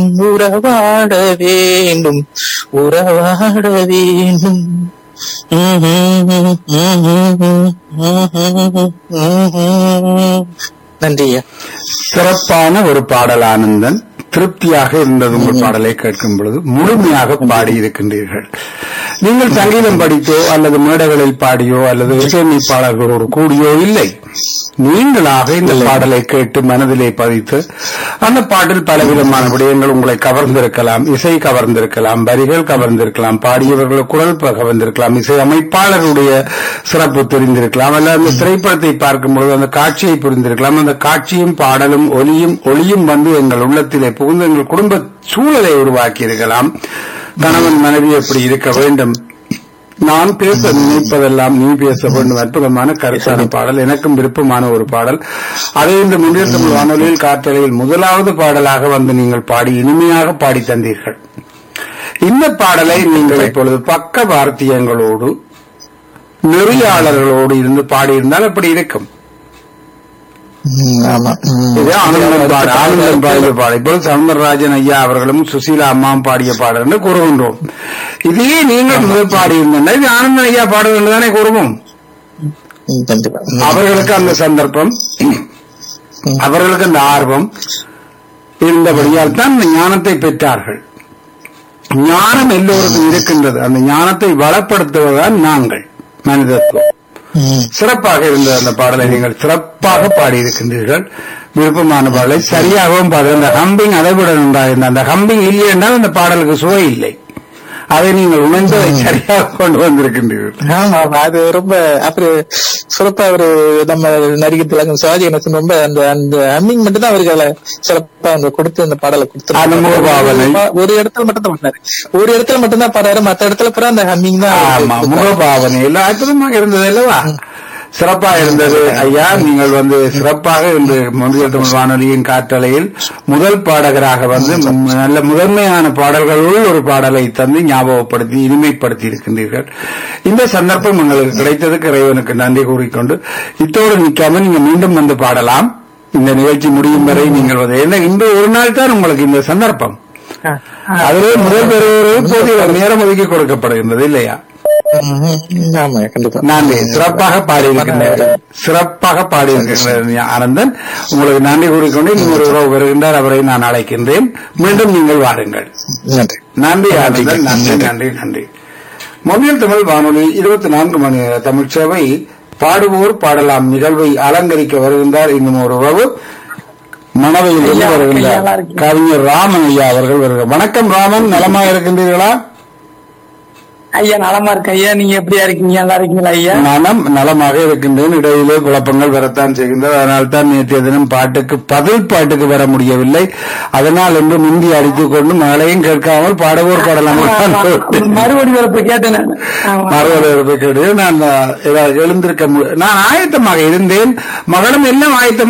உறவாட வேண்டும் உறவாட வேண்டும் நன்றி ஐயா சிறப்பான ஒரு பாடல் ஆனந்தன் திருப்தியாக இருந்தது உங்கள் பாடலை கேட்கும் பொழுது முழுமையாக பாடியிருக்கின்றீர்கள் நீங்கள் சங்கீதம் படித்தோ அல்லது மேடைகளில் பாடியோ அல்லது இசையமைப்பாளர்களோடு கூடியோ இல்லை நீங்களாக இந்த பாடலை கேட்டு மனதிலே பதித்து அந்த பாட்டில் பலவிதமான விடயங்கள் உங்களை கவர்ந்திருக்கலாம் இசை கவர்ந்திருக்கலாம் வரிகள் கவர்ந்திருக்கலாம் பாடியவர்கள் குரல் ப- கவர்ந்திருக்கலாம் இசை அமைப்பாளருடைய சிறப்பு தெரிந்திருக்கலாம் அல்ல அந்த திரைப்படத்தை பார்க்கும்பொழுது அந்த காட்சியை புரிந்திருக்கலாம் அந்த காட்சியும் பாடலும் ஒலியும் ஒளியும் வந்து எங்கள் உள்ளத்திலே புகுந்து எங்கள் குடும்ப சூழலை உருவாக்கி இருக்கலாம் கணவன் மனைவி எப்படி இருக்க வேண்டும் நான் பேச நினைப்பதெல்லாம் நீ பேச வேண்டும் அற்புதமான கருத்தான பாடல் எனக்கும் விருப்பமான ஒரு பாடல் அதை இந்த முன்னில் தமிழ் வானொலியில் காற்றலையில் முதலாவது பாடலாக வந்து நீங்கள் பாடி இனிமையாக பாடி தந்தீர்கள் இந்த பாடலை நீங்கள் இப்பொழுது பக்க வார்த்தியங்களோடு நெறியாளர்களோடு இருந்து பாடியிருந்தால் அப்படி இருக்கும் ம், ஆமா ம். இது ஆனந்தம் பாடு ஆனந்தம் பாடிய பாடல் இப்போது சவுந்தரராஜன் ஐயா அவர்களும் சுசீலா அம்மாவும் பாடிய பாடல் என்று கூறுகின்றோம் இதையே நீங்கள் முதல் பாடியிருந்தா இது ஆனந்தன் ஐயா பாடல் என்று தானே கூறுவோம் ம், கண்டிப்பா ம். அவர்களுக்கு அந்த சந்தர்ப்பம் அவர்களுக்கு அந்த ஆர்வம் இருந்தபடியால் தான் இந்த ஞானத்தை பெற்றார்கள் ஞானம் எல்லோருக்கும் இருக்கின்றது அந்த ஞானத்தை வளப்படுத்துவதுதான் நாங்கள் மனிதத்துவம் ம். சிறப்பாக இருந்த அந்த பாடலை நீங்கள் சிறப்பாக பாடியிருக்கின்றீர்கள் விருப்பமான பாடலை சரியாகவும் பாடு அந்த ஹம்பிங் அதை விட நன்றாக இருந்த அந்த ஹம்பிங் இல்லை என்றால் அந்த பாடலுக்கு சுவை இல்லை அதை நீங்கள் உணர்ந்ததை சரியாக கொண்டு வந்திருக்கின்றீர்கள் ஆமா ஆமா அது ரொம்ப அப்புறம் சிறப்பா அவரு நம்ம நடிகர் திலகம் சிவாஜி கணேசன் ரொம்ப அந்த அந்த ஹம்மிங் மட்டும் தான் அவருக்கு அதுல சிறப்பா அந்த கொடுத்து அந்த பாடலை அந்த முகபாவனை. கொடுத்து ஒரு இடத்துல மட்டும் தான் பண்ணாரு ஒரு இடத்துல மட்டும் தான் பாடுறாரு மத்த இடத்துல பூரா அந்த ஹம்மிங் தான் அவருக்கு ஆமா கொடுத்தாரு. முகபாவனை எல்லாம் அற்புதமாக இருந்தது அல்லவா சிறப்பா இருந்தது ஐயா நீங்கள் வந்து சிறப்பாக இந்த முந்தைய தமிழ் வானொலியின் காற்றலையில் முதல் பாடகராக வந்து ம- நல்ல முதன்மையான பாடல்களுள் ஒரு பாடலை தந்து ஞாபகப்படுத்தி இனிமைப்படுத்தி இருக்கின்றீர்கள் இந்த சந்தர்ப்பம் உங்களுக்கு கிடைத்ததுக்கு இறைவனுக்கு நன்றி கூறிக்கொண்டு இத்தோடு நிற்காம நீங்க மீண்டும் வந்து பாடலாம் இந்த நிகழ்ச்சி முடியும் வரை நீங்கள் வந்து ஏன்னா இன்று ஒரு நாள் தான் உங்களுக்கு இந்த சந்தர்ப்பம் ஆ, ஆ. அதிலே முதல் பெறுவருக்கு போதிய நேரம் ஒதுக்கி கொடுக்கப்படுகின்றது இல்லையா ம், ஆமா கண்டிப்பா நன்றி சிறப்பாக பாடியிருக்கின்றீர்கள் சிறப்பாக பாடியிருக்கின்றீர்கள் ஆனந்தன் உங்களுக்கு நன்றி கூறிக்கொண்டு இன்னும் ஒரு உறவு வருகின்றார் அவரை நான் அழைக்கின்றேன் மீண்டும் நீங்கள் வாருங்கள் நன்றி நன்றி ஆனந்தன் நன்றி நன்றி நன்றி மொழியில் தமிழ் வானொலி இருபத்தி நான்கு மணி நேர தமிழ் சேவை பாடுவோர் பாடலாம் நிகழ்வை அலங்கரிக்க வருகின்றார் இன்னும் ஒரு உறவு மணவையில் இருந்து வருகின்றார் கவிஞர் ராமன் ஐயா அவர்கள் வருகிறார் வணக்கம் ராமன் நலமா இருக்கின்றீர்களா ஐயா நலமா இருக்கு ஐயா நீங்க எப்படியா இருக்கீங்க நல்லா இருக்கீங்களா ஐயா மனம் நலமாக இருக்கின்றேன் இடையிலே குழப்பங்கள் வரத்தான் செய்கின்றது அதனால் தான் நேற்றைய தினம் பாட்டுக்கு பதில் பாட்டுக்கு வர முடியவில்லை அதனால் என்று முந்தி அடித்துக் கொண்டு மகளையும் கேட்காமல் பாடவோர் பாடலாம் மறுபடி வரப்ப கேட்டேன் நானு. ஆமா. மறுவலை கேட்டு நான் ஏதாவது எழுந்திருக்க மு- நான் ஆயத்தமாக இருந்தேன் மகளும் எல்லாம் ஆயத்தம்